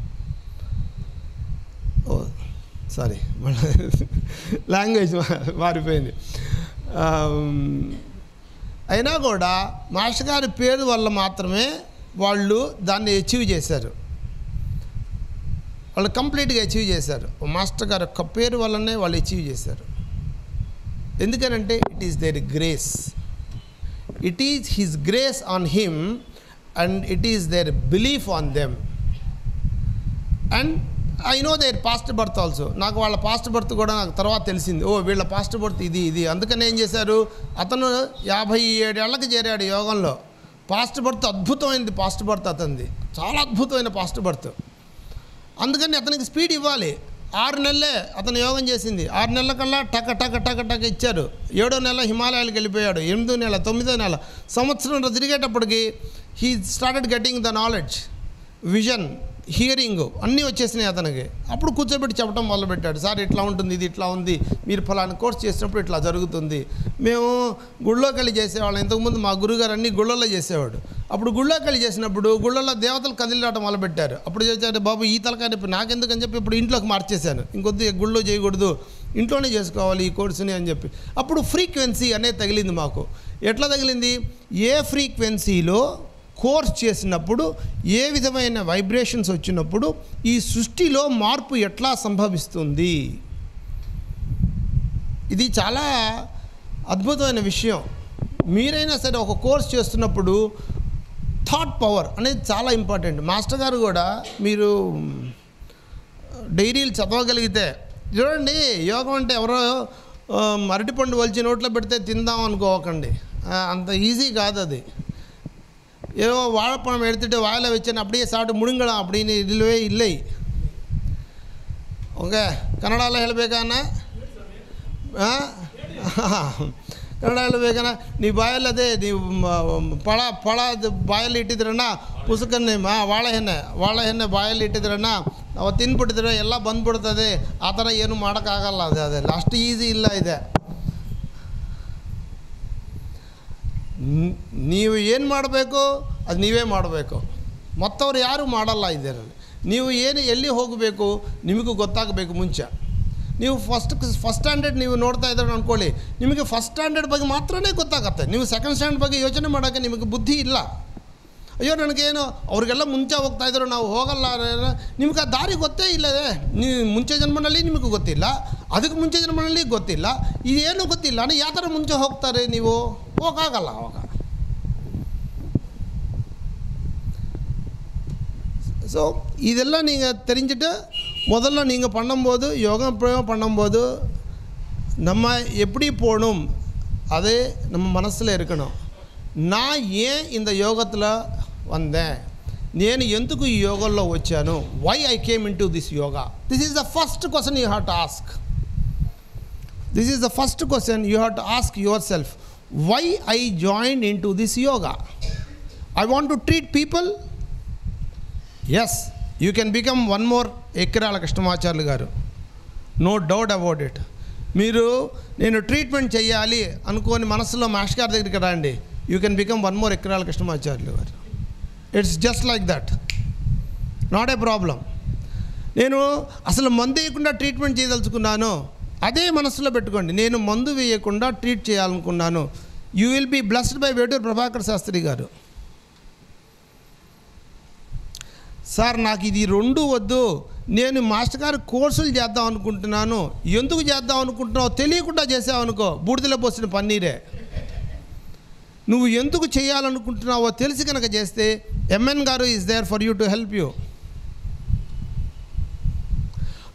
ఓ సారీ లాంగ్వేజ్ మారిపోయింది ఆమ్, అయినా కూడా మాస్టర్ గారి పేరు వల్ల మాత్రమే వాళ్ళు దాన్ని అచీవ్ చేశారు వాళ్ళు కంప్లీట్గా అచీవ్ చేశారు మాస్టర్ గారి యొక్క పేరు వల్లనే వాళ్ళు అచీవ్ చేశారు ఎందుకనంటే it is their grace it is his grace on him and it is their belief on them and I know their past birth also నాకు వాళ్ళ పాస్ట్ బర్త్ కూడా నాకు తర్వాత తెలిసింది ఓ వీళ్ళ పాస్ట్ బర్త్ ఇది ఇది అందుకని ఏం చేశారు అతను యాభై ఏడేళ్లకు చేరాడు యోగంలో పాస్ట్ బర్త్ అద్భుతమైనది పాస్ట్ బర్త్ అతనిది చాలా అద్భుతమైన పాస్ట్ బర్త్ అందుకని అతనికి స్పీడ్ ఇవ్వాలి ఆరు నెలలే అతను యోగం చేసింది ఆరు నెలల కల్లా టక టక టక టక ఇచ్చారు ఏడో నెల హిమాలయాలకు వెళ్ళిపోయాడు ఎనిమిదో నెల తొమ్మిదో నెల సంవత్సరం తిరిగేటప్పటికి he started getting the knowledge vision hearing అన్నీ వచ్చేసినాయి అతనికి అప్పుడు కూర్చోబెట్టి చెప్పడం మొదలుపెట్టాడు సార్ ఇట్లా ఉంటుంది ఇది ఇట్లా ఉంది మీరు ఫలానా కోర్స్ చేసినప్పుడు ఇట్లా జరుగుతుంది మేము గుళ్ళోకి వెళ్ళి చేసేవాళ్ళం ఇంతకుముందు మా గురుగారు అన్ని గుళ్ళల్లో చేసేవాడు అప్పుడు గుళ్ళోకి వెళ్ళి చేసినప్పుడు గుళ్ళల్లో దేవతలు కదిలిరావడం మొదలుపెట్టారు అప్పుడు చేశారు బాబు ఈ తలకాయ నొప్పి నాకెందుకని చెప్పి ఇప్పుడు ఇంట్లోకి మార్చేశాను ఇంకొద్ది గుళ్ళో చేయకూడదు ఇంట్లోనే చేసుకోవాలి ఈ కోర్సుని అని చెప్పి అప్పుడు ఫ్రీక్వెన్సీ అనేది తగిలింది మాకు ఎట్లా తగిలింది ఏ ఫ్రీక్వెన్సీలో కోర్స్ చేసినప్పుడు ఏ విధమైన వైబ్రేషన్స్ వచ్చినప్పుడు ఈ సృష్టిలో మార్పు ఎట్లా సంభవిస్తుంది ఇది చాలా అద్భుతమైన విషయం మీరైనా సరే ఒక కోర్స్ చేస్తున్నప్పుడు థాట్ పవర్ అనేది చాలా ఇంపార్టెంట్ మాస్టర్ గారు కూడా మీరు డైరీలు చదవగలిగితే చూడండి యోగం అంటే ఎవరో ఆ, అరటిపండు వలిచి నోట్లో పెడితే తిందాం అనుకోకండి ఆ, అంత ఈజీ కాదు అది ஏதோ வாழைப்பழம் எடுத்துகிட்டு வாயில் வச்சேன்னு அப்படியே சாப்பிட்டு முடுங்கலாம் அப்படின்னு இல்லவே இல்லை ಓಕೆ ಕನ್ನಡಲ್ಲ ಹೇಳಬೇಕಾನ ಕನ್ನಡ ಹೇಳ್ಬೇಕನ ನೀವು ಬಾಯಲ್ಲಿ ಅದೇ ನೀವು ಮ- ಫಳ ಫಳ ಅದು ಬಾಯಲ್ಲಿ ಇಟ್ಟಿದ್ರಣ್ಣ ಪುಸ್ತಕನ್ನೇ ಮಾ ಬಾಳೆಹಣ್ಣೆ ಬಾಳೆಹಣ್ಣೆ ಬಾಯಲ್ಲಿ ಇಟ್ಟಿದ್ರಣ್ಣ ಅವು ತಿಂದ್ಬಿಟ್ಟಿದ್ರೆ ಎಲ್ಲ ಬಂದ್ಬಿಡ್ತದೆ ಆ ಥರ ಏನು ಮಾಡೋಕ್ಕಾಗಲ್ಲ ಅದು ಅದೆಲ್ಲ ಅಷ್ಟು ಈಸಿ ಇಲ್ಲ ಇದೆ ನ್- ನೀವು ಏನು ಮಾಡಬೇಕು ಅದು ನೀವೇ ಮಾಡಬೇಕು ಮತ್ತವ್ರು ಯಾರೂ ಮಾಡಲ್ಲ ಇದರಲ್ಲಿ ನೀವು ಏನು ಎಲ್ಲಿ ಹೋಗಬೇಕು ನಿಮಗೂ ಗೊತ್ತಾಗಬೇಕು ಮುಂಚೆ ನೀವು ಫಸ್ಟ್ ಫಸ್ಟ್ ಸ್ಟ್ಯಾಂಡರ್ಡ್ ನೀವು ನೋಡ್ತಾ ಇದ್ದಾರೆ ಅಂದ್ಕೊಳ್ಳಿ ನಿಮಗೆ ಫಸ್ಟ್ ಸ್ಟ್ಯಾಂಡರ್ಡ್ ಬಗ್ಗೆ ಮಾತ್ರನೇ ಗೊತ್ತಾಗತ್ತೆ ನೀವು ಸೆಕೆಂಡ್ ಸ್ಟ್ಯಾಂಡರ್ಡ್ ಬಗ್ಗೆ ಯೋಚನೆ ಮಾಡೋಕ್ಕೆ ನಿಮಗೆ ಬುದ್ಧಿ ಇಲ್ಲ ಅಯ್ಯೋ ನನಗೇನು ಅವ್ರಿಗೆಲ್ಲ ಮುಂಚೆ ಹೋಗ್ತಾ ಇದ್ರು ನಾವು ಹೋಗಲ್ಲ ಅನ್ನೋ- ನಿಮ್ಗೆ ಆ ದಾರಿ ಗೊತ್ತೇ ಇಲ್ಲದೆ ನೀವು ಮುಂಚೆ ಜನ್ಮನಲ್ಲಿ ನಿಮಗೆ ಗೊತ್ತಿಲ್ಲ ಅದಕ್ಕೆ ಮುಂಚೆ ಜನ್ಮನಲ್ಲಿ ಗೊತ್ತಿಲ್ಲ ಇದೇನು ಗೊತ್ತಿಲ್ಲ ಅಂದರೆ ಯಾವ ಥರ ಮುಂಚೆ ಹೋಗ್ತಾರೆ ನೀವು ಹೋಗೋಕ್ಕಾಗಲ್ಲ ಅವಾಗ ஸோ இதெல்லாம் நீங்கள் தெரிஞ்சுட்டு முதல்ல நீங்கள் பண்ணும்போது யோகா பிரயோகம் பண்ணும்போது நம்ம எப்படி போகணும் அது நம்ம మనసులో இருக்கணும் நான் ஏன் இந்த యోగத்தில் வந்தேன் నేను ఎందుకు ఈ యోగంలో వచ్చాను why I came into this yoga this is the first question you have to ask this is the first question you have to ask yourself why I join into this yoga I want to treat people as you can become one more Ekkirala Krishnamacharyulu గారు no doubt about it మీరు నేను treatment చేయాలి అనుకోని మనసులో master గారి దగ్గరికి రండి you can become one more Ekkirala Krishnamacharyulu గారు it's just like that not a problem నేను అసలు మందు వేయకుండా ట్రీట్మెంట్ చేయదలుచుకున్నాను అదే మనసులో పెట్టుకోండి నేను మందు వేయకుండా ట్రీట్ చేయాలనుకున్నాను you will be blessed by Veturu Prabhakar Sastri గారు సార్ నాకు ఇది రెండు వద్దు నేను మాస్టర్ గారు కోర్సులు చేద్దాం అనుకుంటున్నాను ఎందుకు చేద్దాం అనుకుంటున్నావు తెలియకుండా చేసావు అనుకో బూడిదలో పోసిన పన్నీరే నువ్వు ఎందుకు చేయాలనుకుంటున్నావో తెలిసి కనుక చేస్తే ఎంఎన్ గారు is there for you to help you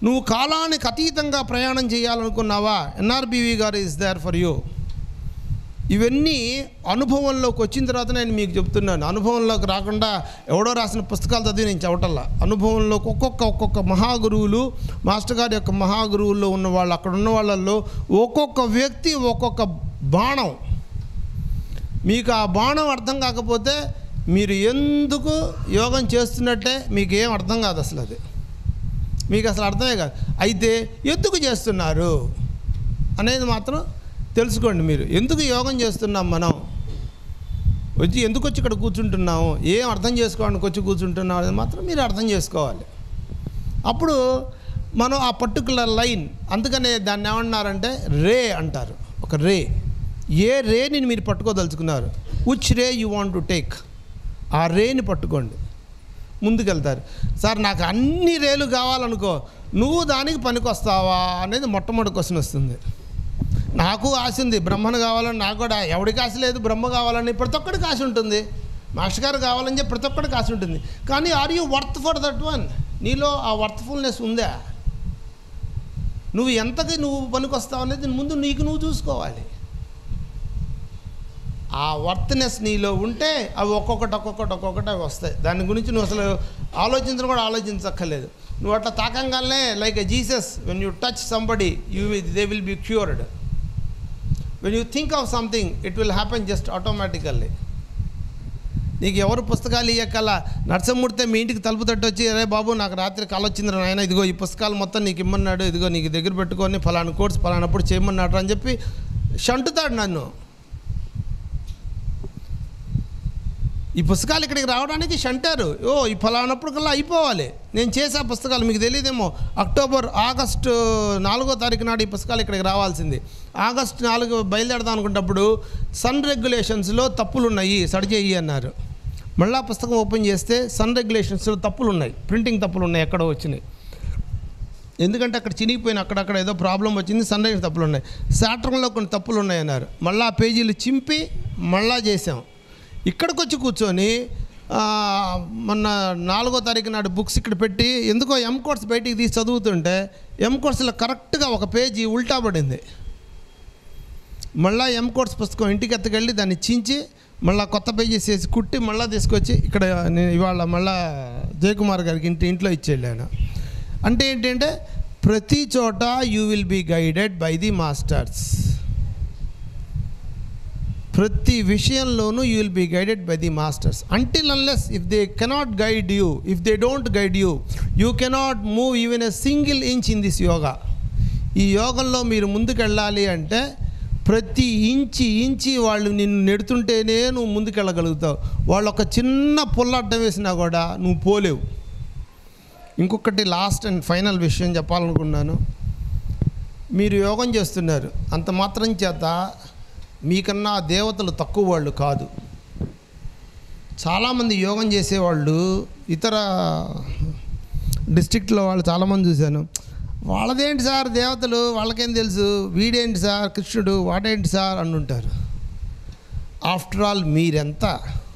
నువ్వు కాలానికి అతీతంగా ప్రయాణం చేయాలనుకున్నావా ఎన్ఆర్బీవీ గారు ఇస్ దేర్ ఫర్ యూ ఇవన్నీ అనుభవంలోకి వచ్చిన తర్వాత నేను మీకు చెప్తున్నాను అనుభవంలోకి రాకుండా ఎవడో రాసిన పుస్తకాలు చదివి నేను చెప్పటల్లా అనుభవంలోకి ఒక్కొక్క ఒక్కొక్క మహాగురువులు మాస్టర్ గారి యొక్క మహాగురువుల్లో ఉన్న వాళ్ళు అక్కడ ఉన్న వాళ్ళల్లో ఒక్కొక్క వ్యక్తి ఒక్కొక్క బాణం మీకు ఆ బాణం అర్థం కాకపోతే మీరు ఎందుకు యోగం చేస్తున్నట్టే మీకు ఏం అర్థం కాదు అసలు అది మీకు అసలు అర్థమే కాదు అయితే ఎందుకు చేస్తున్నారు అనేది మాత్రం తెలుసుకోండి మీరు ఎందుకు యోగం చేస్తున్నాం మనం వచ్చి ఎందుకు వచ్చి ఇక్కడ కూర్చుంటున్నాము ఏం అర్థం చేసుకోవడానికి వచ్చి కూర్చుంటున్నాం అనేది మాత్రం మీరు అర్థం చేసుకోవాలి అప్పుడు మనం ఆ పర్టికులర్ లైన్ అందుకనే దాన్ని ఏమన్నారంటే రే అంటారు ఒక రే ఏ రేని మీరు పట్టుకోదలుచుకున్నారు which ray you want to take ఆ రేని పట్టుకోండి ముందుకెళ్తారు సార్ నాకు అన్ని రేలు కావాలనుకో నువ్వు దానికి పనికొస్తావా అనేది మొట్టమొదటి క్వశ్చన్ వస్తుంది నాకు ఆశ ఉంది బ్రహ్మను కావాలని నాకు కూడా ఎవడికి ఆశ లేదు బ్రహ్మ కావాలని ప్రతి ఒక్కడికి ఆశ ఉంటుంది మాస్టర్ గారు కావాలని చెప్పి ప్రతి ఒక్కడికి ఆశ ఉంటుంది కానీ are you worth for that one నీలో ఆ వర్త్ఫుల్నెస్ ఉందా నువ్వు ఎంతకి నువ్వు పనికొస్తావు అనేది ముందు నీకు నువ్వు చూసుకోవాలి ఆ వర్త్నెస్ నీలో ఉంటే అవి ఒక్కొక్కటి ఒక్కొక్కటి ఒక్కొక్కటి అవి వస్తాయి దాని గురించి నువ్వు అసలు ఆలోచించడం కూడా ఆలోచించక్కర్లేదు నువ్వు అట్లా తాకంగానే like Jesus when you touch somebody you they will be cured when you think of something it will happen just automatically నీకు ఎవరు పుస్తకాలు ఇయ్యకల నరసింహమూర్తి మీ ఇంటికి తలుపు తట్టి వచ్చి అరే బాబు నాకు రాత్రి కళ వచ్చింది నాయన ఇదిగో ఈ పుస్తకాలు మొత్తం నీకు ఇమ్మన్నాడు ఇదిగో నీకు దగ్గర పెట్టుకొని ఫలానా కోర్స్ ఫలానప్పుడు చేయమన్నాడు అని చెప్పి షంటుతాడు నన్ను ఈ పుస్తకాలు ఇక్కడికి రావడానికి షంటారు ఓ ఈ ఫలానప్పుడు కల్లా అయిపోవాలి నేను చేసే ఆ పుస్తకాలు మీకు తెలియదేమో అక్టోబర్ ఆగస్టు నాలుగో తారీఖు నాడు ఈ పుస్తకాలు ఇక్కడికి రావాల్సింది ఆగస్టు నాలుగు బయలుదేరదాం అనుకున్నప్పుడు సన్ రెగ్యులేషన్స్లో తప్పులు ఉన్నాయి సరి చెయ్యి అన్నారు మళ్ళీ ఆ పుస్తకం ఓపెన్ చేస్తే సన్ రెగ్యులేషన్స్లో తప్పులు ఉన్నాయి ప్రింటింగ్ తప్పులు ఉన్నాయి ఎక్కడో వచ్చినాయి ఎందుకంటే అక్కడ చినిగిపోయిన అక్కడక్కడ ఏదో ప్రాబ్లం వచ్చింది సన్ రైజ్ తప్పులు ఉన్నాయి సాటర్న్లో కొన్ని తప్పులు ఉన్నాయి అన్నారు మళ్ళీ ఆ పేజీలు చింపి మళ్ళా చేసాం ఇక్కడికి వచ్చి కూర్చొని ఆ, మొన్న నాలుగో తారీఖు నాడు బుక్స్ ఇక్కడ పెట్టి ఎందుకో ఎం కోర్స్ బయటికి తీసి చదువుతుంటే ఎం కోర్సులో కరెక్ట్గా ఒక పేజీ ఉల్టా పడింది మళ్ళా ఎం కోర్స్ పుస్తకం ఇంటికి ఎత్తుకెళ్ళి దాన్ని చించి మళ్ళీ కొత్త పేజెస్ వేసి కుట్టి మళ్ళీ తీసుకొచ్చి ఇక్కడ నేను ఇవాళ మళ్ళా జయకుమార్ గారికి ఇంటి ఇంట్లో ఇచ్చేళ్ళాను అంటే ఏంటంటే ప్రతి చోట you will be guided by the masters ప్రతి విషయంలోనూ you will be guided by the masters until unless if they cannot guide you if they don't guide you you cannot move even a single inch in this yoga ఈ యోగంలో మీరు ముందుకెళ్ళాలి అంటే ప్రతి ఇంచి ఇంచి వాళ్ళు నిన్ను నెడుతుంటేనే నువ్వు ముందుకెళ్ళగలుగుతావు వాళ్ళు ఒక చిన్న పుల్ల అడ్డం వేసినా కూడా నువ్వు పోలేవు ఇంకొకటి లాస్ట్ అండ్ ఫైనల్ విషయం చెప్పాలనుకున్నాను మీరు యోగం చేస్తున్నారు అంత మాత్రం చేత మీకన్నా దేవతలు తక్కువ వాళ్ళు కాదు చాలామంది యోగం చేసేవాళ్ళు ఇతర డిస్ట్రిక్ట్లో వాళ్ళు చాలామంది చూశాను వాళ్ళదేంటి సార్ దేవతలు వాళ్ళకేం తెలుసు వీడేంటి సార్ కృష్ణుడు వాడేంటి సార్ అని ఉంటారు ఆఫ్టర్ ఆల్ మీరెంత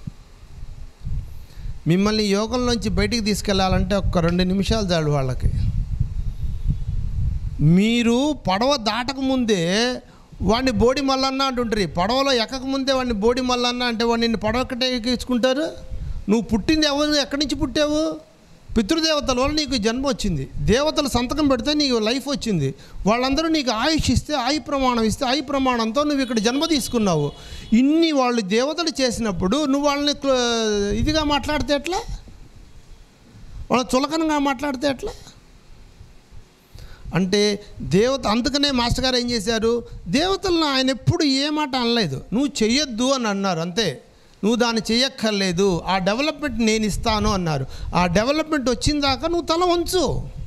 మిమ్మల్ని యోగంలోంచి బయటికి తీసుకెళ్లాలంటే ఒక్క రెండు నిమిషాలు చాలు వాళ్ళకి మీరు పడవ దాటక ముందే వాడిని బోడి మల్లన్న అంటుంటారు పడవలో ఎక్కక ముందే వాడిని బోడి మల్లన్న అంటే వాడిని నిన్ను పడవ ఎక్కటే ఎక్కించుకుంటారు నువ్వు పుట్టింది ఎవరు ఎక్కడి నుంచి పుట్టావు పితృదేవతల వల్ల నీకు జన్మ వచ్చింది దేవతలు సంతకం పెడితే నీకు లైఫ్ వచ్చింది వాళ్ళందరూ నీకు ఆయుష్ ఇస్తే ఆయు ప్రమాణం ఇస్తే ఆయు ప్రమాణంతో నువ్వు ఇక్కడ జన్మ తీసుకున్నావు ఇన్ని వాళ్ళు దేవతలు చేసినప్పుడు నువ్వు వాళ్ళని క్ల- ఇదిగా మాట్లాడితే ఎట్లా వాళ్ళ చులకనగా మాట్లాడితే ఎట్లా అంటే దేవత అందుకనే మాస్టర్ గారు ఏం చేశారు దేవతలను ఆయన ఎప్పుడు ఏ మాట అనలేదు నువ్వు చెయ్యొద్దు అని అన్నారు అంతే నువ్వు దాన్ని చెయ్యక్కర్లేదు ఆ డెవలప్మెంట్ నేను ఇస్తాను అన్నారు ఆ డెవలప్మెంట్ వచ్చిన దాకా నువ్వు తల వంచు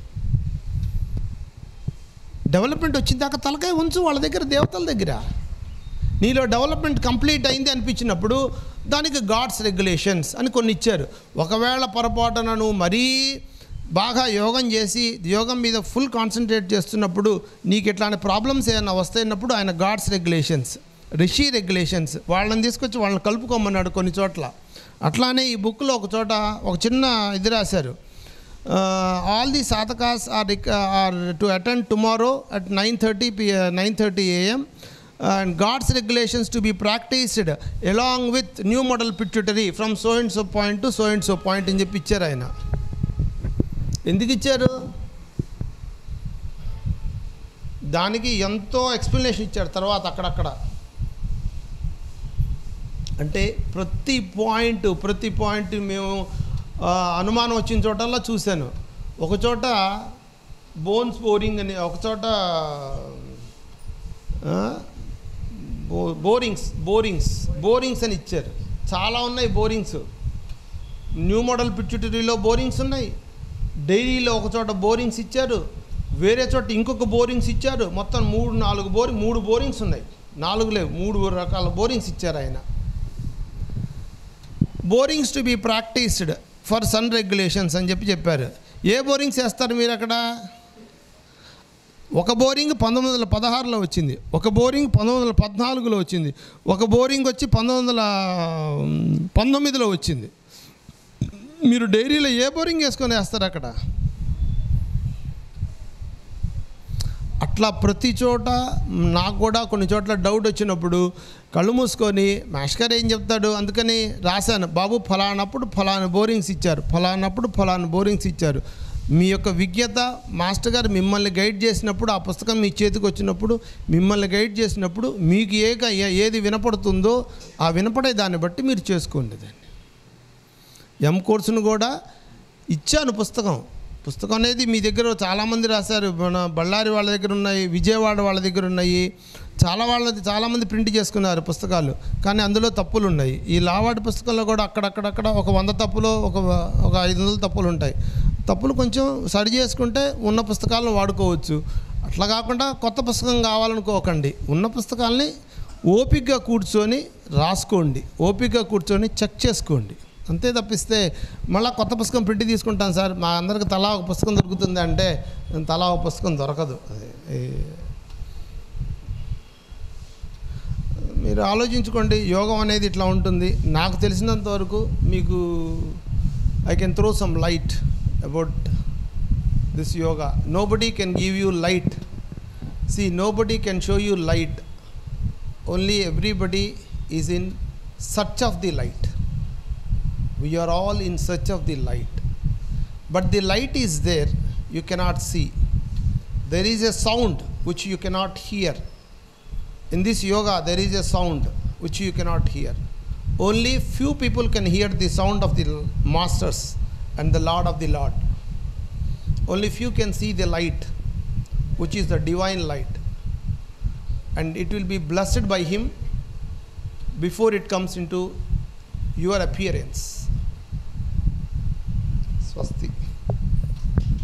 డెవలప్మెంట్ వచ్చిన దాకా తలకాయ ఉంచు వాళ్ళ దగ్గర దేవతల దగ్గర నీలో డెవలప్మెంట్ కంప్లీట్ అయింది అనిపించినప్పుడు దానికి గాడ్స్ రెగ్యులేషన్స్ అని కొన్ని ఇచ్చారు ఒకవేళ పొరపాటున నువ్వు మరీ బాగా యోగం చేసి యోగం మీద ఫుల్ కాన్సన్ట్రేట్ చేస్తున్నప్పుడు నీకు ఇట్లాంటి ప్రాబ్లమ్స్ ఏమైనా వస్తాయినప్పుడు ఆయన గాడ్స్ రెగ్యులేషన్స్ రిషి రెగ్యులేషన్స్ వాళ్ళని తీసుకొచ్చి వాళ్ళని కలుపుకోమన్నాడు కొన్ని చోట్ల అట్లానే ఈ బుక్లో ఒక చోట ఒక చిన్న ఇది రాశారు all the sadhakas are are to attend tomorrow at nine thirty P nine thirty AM and God's regulations to be practised along with new model pituitary from so and so point to so and so point అని చెప్పి ఇచ్చారు ఆయన ఎందుకు ఇచ్చారు దానికి ఎంతో explanation ఇచ్చారు తర్వాత అక్కడక్కడ అంటే ప్రతి పాయింట్ ప్రతి పాయింట్ మేము ఆ, అనుమానం వచ్చిన చోటల్లా చూశాను ఒక చోట బోన్స్ బోరింగ్ అని ఒక చోట ఆ, బో బోరింగ్స్ బోరింగ్స్ బోరింగ్స్ అని ఇచ్చారు చాలా ఉన్నాయి బోరింగ్స్ న్యూ మోడల్ పిచ్యుటరీలో బోరింగ్స్ ఉన్నాయి డైరీలో ఒక చోట బోరింగ్స్ ఇచ్చారు వేరే చోట ఇంకొక బోరింగ్స్ ఇచ్చారు మొత్తం మూడు నాలుగు బోరింగ్ మూడు బోరింగ్స్ ఉన్నాయి నాలుగు లేవు మూడు రకాల బోరింగ్స్ ఇచ్చారు ఆయన borings to be practised for sun regulations అని చెప్పి చెప్పారు ఏ బోరింగ్స్ వేస్తారు మీరు అక్కడ ఒక బోరింగ్ పంతొమ్మిది వందల పదహారులో వచ్చింది ఒక బోరింగ్ పంతొమ్మిది వందల పద్నాలుగులో వచ్చింది ఒక బోరింగ్ వచ్చి పంతొమ్మిది వందల పంతొమ్మిదిలో వచ్చింది మీరు డైరీలో ఏ బోరింగ్ వేసుకొని వేస్తారు అక్కడ అట్లా ప్రతి చోట నాకు కూడా కొన్ని చోట్ల డౌట్ వచ్చినప్పుడు కళ్ళు మూసుకొని మాస్టర్ ఏం చెప్తాడు అందుకని రాశాను బాబు ఫలానప్పుడు ఫలానా బోరింగ్స్ ఇచ్చారు ఫలానప్పుడు ఫలానా బోరింగ్స్ ఇచ్చారు మీ యొక్క విజ్ఞత మాస్టర్ గారు మిమ్మల్ని గైడ్ చేసినప్పుడు ఆ పుస్తకం మీ చేతికి వచ్చినప్పుడు మిమ్మల్ని గైడ్ చేసినప్పుడు మీకు ఏ ఏది వినపడుతుందో ఆ వినపడే దాన్ని బట్టి మీరు చేసుకోండి దాన్ని ఎం కోర్సును కూడా ఇచ్చాను పుస్తకం పుస్తకం అనేది మీ దగ్గర చాలామంది రాశారు మన బళ్ళారి వాళ్ళ దగ్గర ఉన్నాయి విజయవాడ వాళ్ళ దగ్గర ఉన్నాయి చాలా వాళ్ళది చాలామంది ప్రింట్ చేసుకున్నారు పుస్తకాలు కానీ అందులో తప్పులు ఉన్నాయి ఈ లావాడి పుస్తకంలో కూడా అక్కడక్కడక్కడ ఒక వంద తప్పులు ఒక ఒక ఐదు వందల తప్పులు ఉంటాయి తప్పులు కొంచెం సరి చేసుకుంటే ఉన్న పుస్తకాలను వాడుకోవచ్చు అట్లా కాకుండా కొత్త పుస్తకం కావాలనుకోకండి ఉన్న పుస్తకాల్ని ఓపికగా కూర్చొని రాసుకోండి ఓపికగా కూర్చొని చెక్ చేసుకోండి అంతే తప్పిస్తే మళ్ళీ కొత్త పుస్తకం ప్రింట్ తీసుకుంటాను సార్ మా అందరికి తలా ఒక పుస్తకం దొరుకుతుంది అంటే తలా ఒక పుస్తకం దొరకదు అది ఈ- మీరు ఆలోచించుకోండి యోగం అనేది ఇట్లా ఉంటుంది నాకు తెలిసినంత వరకు మీకు I can throw some light about this yoga nobody can give you light see nobody can show you light only everybody is in search of the light we are all in search of the light but the light is there you cannot see there is a sound which you cannot hear in this yoga there is a sound which you cannot hear only few people can hear the sound of the l- masters and the lord of the lord only few can see the light which is the divine light and it will be blessed by him before it comes into your appearance స్వస్తి